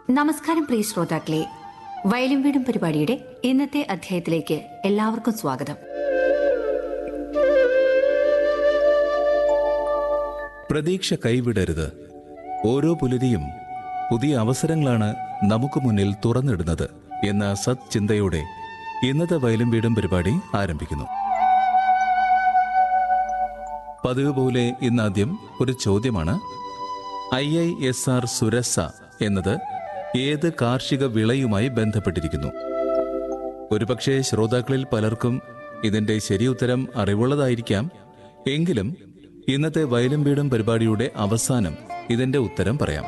നമസ്കാരം പ്രിയ ശ്രോതാക്കളെ വയലും വീടും പരിപാടിയുടെ ഇന്നത്തെ അധ്യായത്തിലേക്ക് എല്ലാവർക്കും സ്വാഗതം പ്രതീക്ഷ കൈവിടരുത് ഓരോ പുലരിയും പുതിയ അവസരങ്ങളാണ് നമുക്ക് മുന്നിൽ തുറന്നിടുന്നത് എന്ന സത്ചിന്തയോടെ ഇന്നത്തെ വയലും വീടും പരിപാടി ആരംഭിക്കുന്നു പതിവ് പോലെ ഇന്നാദ്യം ഒരു ചോദ്യമാണ് I I S R Surasa എന്നത് ഏത് കാർഷിക വിളയുമായി ബന്ധപ്പെട്ടിരിക്കുന്നു ഒരുപക്ഷെ ശ്രോതാക്കളിൽ പലർക്കും ഇതിന്റെ ശരിയുത്തരം അറിവുള്ളതായിരിക്കാം എങ്കിലും ഇന്നത്തെ വയലും വീടും പരിപാടിയുടെ അവസാനം ഇതിന്റെ ഉത്തരം പറയാം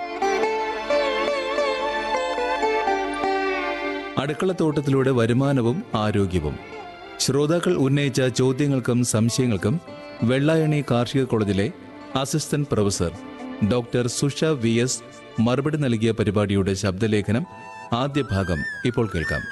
അടുക്കളത്തോട്ടത്തിലൂടെ വരുമാനവും ആരോഗ്യവും ശ്രോതാക്കൾ ഉന്നയിച്ച ചോദ്യങ്ങൾക്കും സംശയങ്ങൾക്കും വെള്ളായണി കാർഷിക കോളേജിലെ assistant professor doctor Susha V S മറുപടി നൽകിയ പരിപാടിയുടെ ശബ്ദലേഖനം ആദ്യ ഭാഗം ഇപ്പോൾ കേൾക്കാം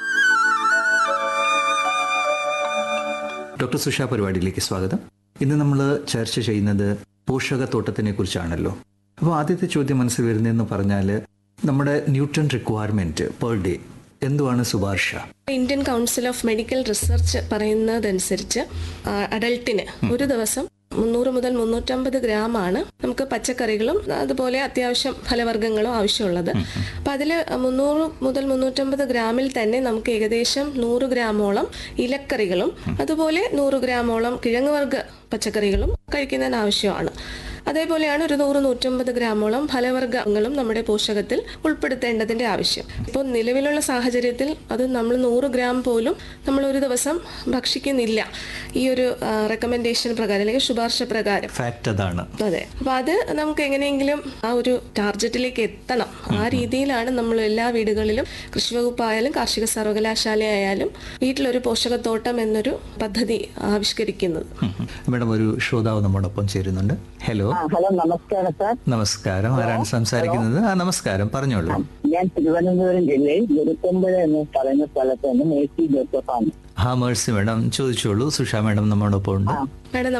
ഡോക്ടർ സുഷ പരിപാടിയിലേക്ക് സ്വാഗതം ഇന്ന് നമ്മൾ ചർച്ച ചെയ്യുന്നത് പോഷകത്തോട്ടത്തിനെ കുറിച്ചാണല്ലോ അപ്പോൾ ആദ്യത്തെ ചോദ്യം മനസ്സിൽ വരുന്നതെന്ന് പറഞ്ഞാൽ നമ്മുടെ ന്യൂട്രൺ റിക്വയർമെന്റ് പെർ ഡേ എന്തുവാണ് ശുപാർശ Indian council of medical research പറയുന്നതനുസരിച്ച് ആ, അഡൽട്ടിന് ഒരു ദിവസം മുന്നൂറ് മുതൽ മുന്നൂറ്റമ്പത് ഗ്രാം ആണ് നമുക്ക് പച്ചക്കറികളും അതുപോലെ അത്യാവശ്യം ഫലവർഗ്ഗങ്ങളും ആവശ്യമുള്ളത് അപ്പൊ അതിൽ മുന്നൂറ് മുതൽ മുന്നൂറ്റമ്പത് ഗ്രാമിൽ തന്നെ നമുക്ക് ഏകദേശം നൂറ് ഗ്രാമോളം ഇലക്കറികളും അതുപോലെ നൂറ് ഗ്രാമോളം കിഴങ്ങുവർഗ്ഗ പച്ചക്കറികളും കഴിക്കുന്നതിന് ആവശ്യമാണ് അതേപോലെയാണ് ഒരു നൂറ് നൂറ്റമ്പത് ഗ്രാമോളം ഫലവർഗ്ഗങ്ങളും നമ്മുടെ പോഷകത്തിൽ ഉൾപ്പെടുത്തേണ്ടതിന്റെ ആവശ്യം ഇപ്പോൾ നിലവിലുള്ള സാഹചര്യത്തിൽ അത് നമ്മൾ നൂറ് ഗ്രാം പോലും നമ്മൾ ഒരു ദിവസം ഭക്ഷിക്കുന്നില്ല ഈ ഒരു റെക്കമെൻഡേഷൻ പ്രകാരം അല്ലെങ്കിൽ ശുപാർശ പ്രകാരം ഫാക്ട് അതാണ് അതെ അപ്പൊ അത് നമുക്ക് എങ്ങനെയെങ്കിലും ആ ഒരു ടാർജറ്റിലേക്ക് എത്തണം ആ രീതിയിലാണ് നമ്മൾ എല്ലാ വീടുകളിലും കൃഷി വകുപ്പായാലും കാർഷിക സർവകലാശാല ആയാലും വീട്ടിലൊരു പോഷകത്തോട്ടം എന്നൊരു പദ്ധതി ആവിഷ്കരിക്കുന്നത് മേഡം ഒരു ശ്രോതാവ് നമ്മോടൊപ്പം ചേരുന്നുണ്ട് ഹലോ ആ, ഹലോ നമസ്കാരം സാർ നമസ്കാരം ആരാണ് സംസാരിക്കുന്നത് ആ നമസ്കാരം പറഞ്ഞോളൂ ഞാൻ തിരുവനന്തപുരം ജില്ലയിൽ വെറുക്കുമ്പഴ എന്ന് പറയുന്ന സ്ഥലത്ത് നിന്ന് മേഴ്സി ജോസഫാണ് ആ മേഴ്സി മേഡം ചോദിച്ചോളൂ സുഷ മേഡം നമ്മോടൊപ്പം ഉണ്ട് മാഡം